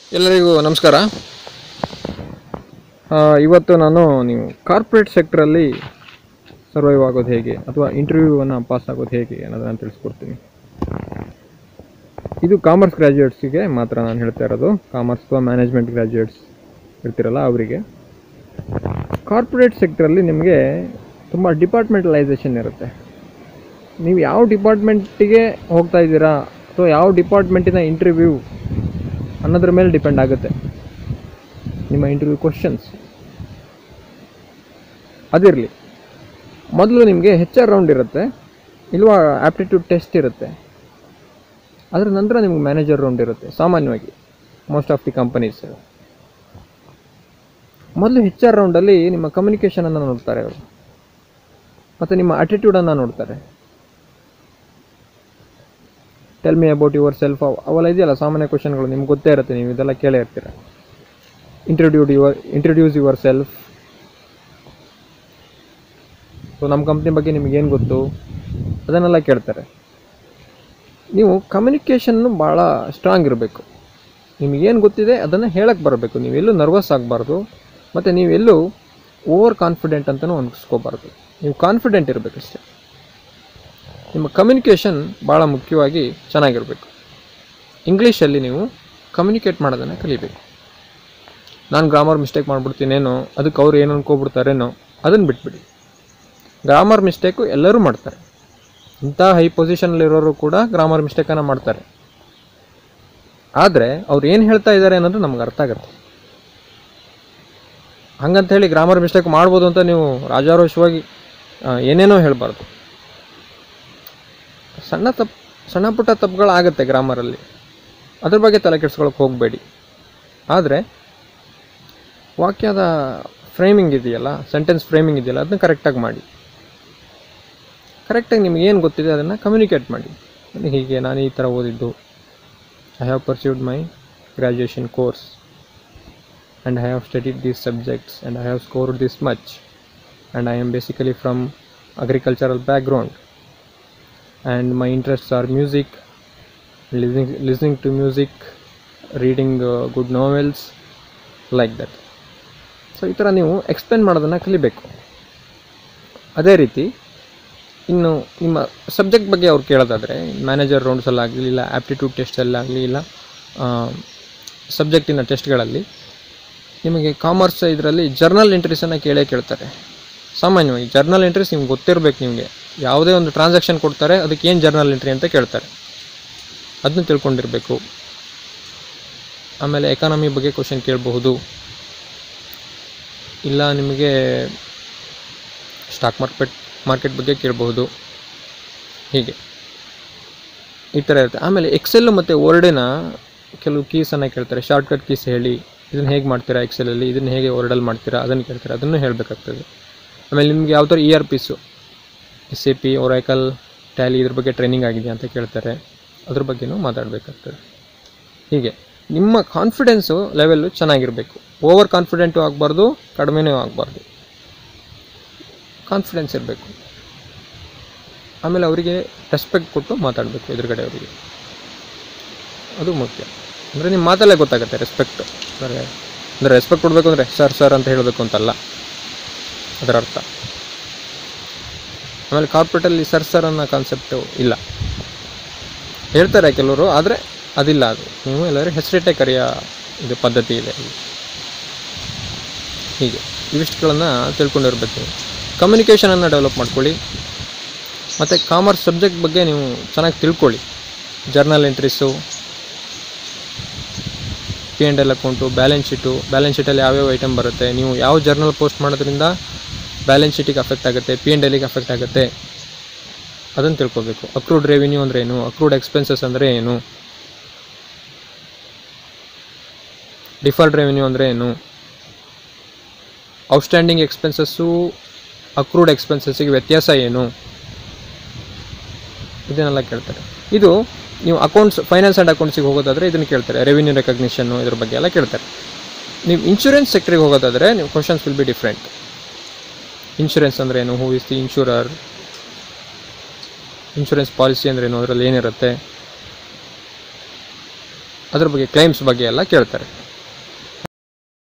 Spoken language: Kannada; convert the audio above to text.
ಎಲ್ಲರಿಗೂ ನಮಸ್ಕಾರ ಆ, ಇವತ್ತು ನಾನು ನೀವು ಕಾರ್ಪೊರೇಟ್ ಸೆಕ್ಟ್ರಲ್ಲಿ ಸರ್ವೈವ್ ಆಗೋದು ಹೇಗೆ ಅಥವಾ ಇಂಟರ್ವ್ಯೂವನ್ನು ಪಾಸ್ ಆಗೋದು ಹೇಗೆ ಅನ್ನೋದನ್ನು ತಿಳಿಸ್ಕೊಡ್ತೀನಿ ಇದು ಕಾಮರ್ಸ್ ಗ್ರ್ಯಾಜುಯೇಟ್ಸಿಗೆ ಮಾತ್ರ ನಾನು ಹೇಳ್ತಾ ಇರೋದು ಕಾಮರ್ಸ್ ಅಥವಾ ಮ್ಯಾನೇಜ್ಮೆಂಟ್ ಗ್ರ್ಯಾಜುಯೇಟ್ಸ್ ಇರ್ತಿರಲ್ಲ ಅವರಿಗೆ ಕಾರ್ಪೊರೇಟ್ ಸೆಕ್ಟ್ರಲ್ಲಿ ನಿಮಗೆ ತುಂಬ ಡಿಪಾರ್ಟ್ಮೆಂಟಲೈಸೇಷನ್ ಇರುತ್ತೆ ನೀವು ಯಾವ ಡಿಪಾರ್ಟ್ಮೆಂಟಿಗೆ ಹೋಗ್ತಾ ಇದ್ದೀರಾ ಅಥವಾ ಯಾವ ಡಿಪಾರ್ಟ್ಮೆಂಟಿನ ಇಂಟರ್ವ್ಯೂ ಅನ್ನೋದ್ರ ಮೇಲೆ ಡಿಪೆಂಡ್ ಆಗುತ್ತೆ ನಿಮ್ಮ ಇಂಟರ್ವ್ಯೂ ಕ್ವಶನ್ಸ್ ಅದಿರಲಿ ಮೊದಲು ನಿಮಗೆ ಹೆಚ್ ಆರ್ ರೌಂಡ್ ಇರುತ್ತೆ ಇಲ್ವಾ ಆ್ಯಪ್ಟಿಟ್ಯೂಡ್ ಟೆಸ್ಟ್ ಇರುತ್ತೆ ಅದರ ನಂತರ ನಿಮ್ಗೆ ಮ್ಯಾನೇಜರ್ ರೌಂಡ್ ಇರುತ್ತೆ ಸಾಮಾನ್ಯವಾಗಿ ಮೋಸ್ಟ್ ಆಫ್ ದಿ ಕಂಪನೀಸ್ ಮೊದಲು ಹೆಚ್ ಆರ್ ರೌಂಡಲ್ಲಿ ನಿಮ್ಮ ಕಮ್ಯುನಿಕೇಷನನ್ನು ನೋಡ್ತಾರೆ ಅವರು ಮತ್ತು ನಿಮ್ಮ ಆಟಿಟ್ಯೂಡನ್ನು ನೋಡ್ತಾರೆ tell me about yourself ಅವೆಲ್ಲ ಇದೆಯಲ್ಲ ಸಾಮಾನ್ಯ ಕ್ವಶನ್ಗಳು ನಿಮ್ಗೆ ಗೊತ್ತೇ ಇರುತ್ತೆ ನೀವು ಇದೆಲ್ಲ ಕೇಳೇ ಇರ್ತೀರ introduce your introduce yourself so ನಮ್ಮ ಕಂಪ್ನಿ ಬಗ್ಗೆ ನಿಮಗೇನು ಗೊತ್ತು ಅದನ್ನೆಲ್ಲ ಕೇಳ್ತಾರೆ ನೀವು ಕಮ್ಯುನಿಕೇಷನ್ನು ಭಾಳ ಸ್ಟ್ರಾಂಗ್ ಇರಬೇಕು ನಿಮಗೇನು ಗೊತ್ತಿದೆ ಅದನ್ನು ಹೇಳಕ್ಕೆ ಬರಬೇಕು ನೀವೆಲ್ಲೂ ನರ್ವಸ್ ಆಗಬಾರ್ದು ಮತ್ತು ನೀವೆಲ್ಲೂ ಓವರ್ ಕಾನ್ಫಿಡೆಂಟ್ ಅಂತಲೂ ಅನ್ಸ್ಕೋಬಾರ್ದು ನೀವು ಕಾನ್ಫಿಡೆಂಟ್ ಇರಬೇಕಷ್ಟೆ ನಿಮ್ಮ ಕಮ್ಯುನಿಕೇಷನ್ ಭಾಳ ಮುಖ್ಯವಾಗಿ ಚೆನ್ನಾಗಿರಬೇಕು ಇಂಗ್ಲೀಷಲ್ಲಿ ನೀವು ಕಮ್ಯುನಿಕೇಟ್ ಮಾಡೋದನ್ನು ಕಲಿಬೇಕು ನಾನು ಗ್ರಾಮರ್ ಮಿಸ್ಟೇಕ್ ಮಾಡಿಬಿಡ್ತೀನೇನೋ ಅದಕ್ಕೆ ಅವ್ರು ಏನು ಅನ್ಕೋಬಿಡ್ತಾರೇನೋ ಅದನ್ನು ಬಿಟ್ಬಿಡಿ ಗ್ರಾಮರ್ ಮಿಸ್ಟೇಕು ಎಲ್ಲರೂ ಮಾಡ್ತಾರೆ ಇಂಥ ಹೈ ಪೊಸಿಷನಲ್ಲಿರೋರು ಕೂಡ ಗ್ರಾಮರ್ ಮಿಸ್ಟೇಕನ್ನು ಮಾಡ್ತಾರೆ ಆದರೆ ಅವ್ರು ಏನು ಹೇಳ್ತಾ ಇದ್ದಾರೆ ಅನ್ನೋದು ನಮ್ಗೆ ಅರ್ಥ ಆಗುತ್ತೆ ಹಂಗಂತ ಹೇಳಿ ಗ್ರಾಮರ್ ಮಿಸ್ಟೇಕ್ ಮಾಡ್ಬೋದು ಅಂತ ನೀವು ರಾಜಾರೋಷವಾಗಿ ಆ, ಏನೇನೋ ಹೇಳಬಾರ್ದು ಸಣ್ಣ ತಪ್ಪು ಸಣ್ಣ ಪುಟ್ಟ ತಪ್ಪುಗಳಾಗುತ್ತೆ ಗ್ರಾಮರಲ್ಲಿ ಅದ್ರ ಬಗ್ಗೆ ತಲೆ ಕೆಡ್ಸ್ಕೊಳಕ್ಕೆ ಹೋಗಬೇಡಿ ಆದರೆ ವಾಕ್ಯದ ಫ್ರೇಮಿಂಗ್ ಇದೆಯಲ್ಲ ಸೆಂಟೆನ್ಸ್ ಫ್ರೇಮಿಂಗ್ ಇದೆಯಲ್ಲ ಅದನ್ನ ಕರೆಕ್ಟಾಗಿ ಮಾಡಿ ಕರೆಕ್ಟಾಗಿ ನಿಮ್ಗೆ ಏನು ಗೊತ್ತಿದೆ ಅದನ್ನು ಕಮ್ಯುನಿಕೇಟ್ ಮಾಡಿ ನನಗೆ ಹೀಗೆ ನಾನು ಈ ಥರ ಓದಿದ್ದು I have pursued my graduation course and I have studied these subjects and I have scored this much and I am basically from agricultural background and my interests are music listening listening to music reading uh, good novels like that so ಈ ಥರ ನೀವು ಎಕ್ಸ್ಪ್ಲೇನ್ ಮಾಡೋದನ್ನು ಕಲಿಬೇಕು ಅದೇ ರೀತಿ ಇನ್ನು ನಿಮ್ಮ ಸಬ್ಜೆಕ್ಟ್ ಬಗ್ಗೆ ಅವ್ರು ಕೇಳೋದಾದರೆ ಮ್ಯಾನೇಜರ್ ರೌಂಡ್ಸಲ್ಲಾಗಲಿ ಇಲ್ಲ ಆ್ಯಪ್ಟಿಟ್ಯೂಡ್ ಟೆಸ್ಟಲ್ಲಾಗಲಿ ಇಲ್ಲ ಸಬ್ಜೆಕ್ಟಿನ ಟೆಸ್ಟ್ಗಳಲ್ಲಿ ನಿಮಗೆ ಕಾಮರ್ಸ್ ಇದರಲ್ಲಿ ಜರ್ನಲ್ ಎಂಟ್ರೀಸನ್ನು ಕೇಳೇ ಕೇಳ್ತಾರೆ ಸಾಮಾನ್ಯವಾಗಿ ಜರ್ನಲ್ ಎಂಟ್ರೀಸ್ ನಿಮ್ಗೆ ಗೊತ್ತಿರಬೇಕು ನಿಮಗೆ ಯಾವುದೇ ಒಂದು ಟ್ರಾನ್ಸಾಕ್ಷನ್ ಕೊಡ್ತಾರೆ ಅದಕ್ಕೆ ಏನು ಜರ್ನಲ್ ಎಂಟ್ರಿ ಅಂತ ಕೇಳ್ತಾರೆ ಅದನ್ನ ತಿಳ್ಕೊಂಡಿರಬೇಕು ಆಮೇಲೆ ಎಕಾನಮಿ ಬಗ್ಗೆ ಕ್ವಶನ್ ಕೇಳಬಹುದು ಇಲ್ಲ ನಿಮಗೆ ಸ್ಟಾಕ್ ಮಾರ್ಕೆಟ್ ಮಾರ್ಕೆಟ್ ಬಗ್ಗೆ ಕೇಳಬಹುದು ಹೀಗೆ ಈ ಥರ ಇರುತ್ತೆ ಆಮೇಲೆ ಎಕ್ಸೆಲ್ಲು ಮತ್ತು ವರ್ಡಿನ ಕೆಲವು ಕೀಸನ್ನು ಕೇಳ್ತಾರೆ ಶಾರ್ಟ್ಕಟ್ ಕೀಸ್ ಹೇಳಿ ಇದನ್ನು ಹೇಗೆ ಮಾಡ್ತೀರಾ ಎಕ್ಸೆಲಲ್ಲಿ ಇದನ್ನು ಹೇಗೆ ವರ್ಡಲ್ಲಿ ಮಾಡ್ತೀರಾ ಅದನ್ನು ಕೇಳ್ತಾರೆ ಅದನ್ನು ಹೇಳಬೇಕಾಗ್ತದೆ ಆಮೇಲೆ ನಿಮ್ಗೆ ಯಾವ ಥರ E R Ps S A P Oracle Tally ಇದ್ರ ಬಗ್ಗೆ ಟ್ರೈನಿಂಗ್ ಆಗಿದೆಯಾ ಅಂತ ಕೇಳ್ತಾರೆ ಅದ್ರ ಬಗ್ಗೆನೂ ಮಾತಾಡಬೇಕಾಗ್ತದೆ ಹೀಗೆ ನಿಮ್ಮ ಕಾನ್ಫಿಡೆನ್ಸು ಲೆವೆಲ್ಲು ಚೆನ್ನಾಗಿರಬೇಕು ಓವರ್ ಕಾನ್ಫಿಡೆಂಟು ಆಗಬಾರ್ದು ಕಡಿಮೆನೂ ಆಗಬಾರ್ದು ಕಾನ್ಫಿಡೆನ್ಸ್ ಇರಬೇಕು ಆಮೇಲೆ ಅವರಿಗೆ ರೆಸ್ಪೆಕ್ಟ್ ಕೊಟ್ಟು ಮಾತಾಡಬೇಕು ಎದುರುಗಡೆ ಅವರಿಗೆ ಅದು ಮುಖ್ಯ ಅಂದರೆ ನಿಮ್ಮ ಮಾತಲ್ಲೇ ಗೊತ್ತಾಗುತ್ತೆ ರೆಸ್ಪೆಕ್ಟ್ ಅಂದರೆ ಅಂದರೆ ರೆಸ್ಪೆಕ್ಟ್ ಕೊಡಬೇಕು ಅಂದರೆ ಸರ್ ಸರ್ ಅಂತ ಹೇಳಬೇಕು ಅಂತಲ್ಲ ಅದರ ಅರ್ಥ ಆಮೇಲೆ ಕಾರ್ಪೊರೇಟಲ್ಲಿ ಸರ್ ಸರ್ ಅನ್ನೋ ಕಾನ್ಸೆಪ್ಟು ಇಲ್ಲ ಹೇಳ್ತಾರೆ ಕೆಲವರು ಆದರೆ ಅದಿಲ್ಲ ಅದು ನೀವು ಎಲ್ಲರೂ ಹೆಸರಿಟ್ಟೆ ಕರೆಯ ಇದು ಪದ್ಧತಿ ಇದೆ ಅಲ್ಲಿ. ಹೀಗೆ ಇವಿಷ್ಟುಗಳನ್ನು ತಿಳ್ಕೊಂಡಿರ್ಬೇಕು ನೀವು ಕಮ್ಯುನಿಕೇಷನನ್ನು ಡೆವಲಪ್ ಮಾಡ್ಕೊಳ್ಳಿ ಮತ್ತು ಕಾಮರ್ಸ್ ಸಬ್ಜೆಕ್ಟ್ ಬಗ್ಗೆ ನೀವು ಚೆನ್ನಾಗಿ ತಿಳ್ಕೊಳ್ಳಿ journal entries P and L account balance sheet balance ಶೀಟಲ್ಲಿ ಯಾವ್ಯಾವ ಐಟಮ್ ಬರುತ್ತೆ ನೀವು ಯಾವ ಜರ್ನಲ್ ಪೋಸ್ಟ್ ಮಾಡೋದ್ರಿಂದ ಬ್ಯಾಲೆನ್ಸ್ ಶೀಟಿಗೆ ಅಫೆಕ್ಟ್ ಆಗುತ್ತೆ ಪಿ ಆ್ಯಂಡ್ ಎಲ್ಲಿಗೆ ಅಫೆಕ್ಟ್ ಆಗುತ್ತೆ ಅದನ್ನು ತಿಳ್ಕೊಬೇಕು ಅಕ್ರೂಡ್ ರೆವಿನ್ಯೂ ಅಂದರೆ ಏನು ಅಕ್ರೂಡ್ ಎಕ್ಸ್ಪೆನ್ಸಸ್ ಅಂದರೆ ಏನು ಡಿಫಾಲ್ಟ್ ರೆವಿನ್ಯೂ ಅಂದರೆ ಏನು ಔಟ್ಸ್ಟ್ಯಾಂಡಿಂಗ್ ಎಕ್ಸ್ಪೆನ್ಸಸ್ಸು ಅಕ್ರೂಡ್ ಎಕ್ಸ್ಪೆನ್ಸಸ್ಸಿಗೆ ವ್ಯತ್ಯಾಸ ಏನು ಇದನ್ನೆಲ್ಲ ಕೇಳ್ತಾರೆ ಇದು ನೀವು ಅಕೌಂಟ್ಸ್ ಫೈನಾನ್ಸ್ ಆ್ಯಂಡ್ ಅಕೌಂಟ್ಸಿಗೆ ಹೋಗೋದಾದರೆ ಇದನ್ನು ಕೇಳ್ತಾರೆ ರೆವಿನ್ಯೂ ರೆಕಗ್ನಿಷನ್ನು ಇದ್ರ ಬಗ್ಗೆ ಎಲ್ಲ ಕೇಳ್ತಾರೆ ನೀವು ಇನ್ಶೂರೆನ್ಸ್ ಸೆಕ್ಟ್ರಿಗೆ ಹೋಗೋದಾದರೆ ನೀವು questions will be different insurance ಅಂದರೆ ಏನು who is the insurer insurance policy ಅಂದ್ರೇನು ಅದರಲ್ಲಿ ಏನಿರುತ್ತೆ ಅದ್ರ ಬಗ್ಗೆ ಕ್ಲೈಮ್ಸ್ ಬಗ್ಗೆ ಎಲ್ಲ ಕೇಳ್ತಾರೆ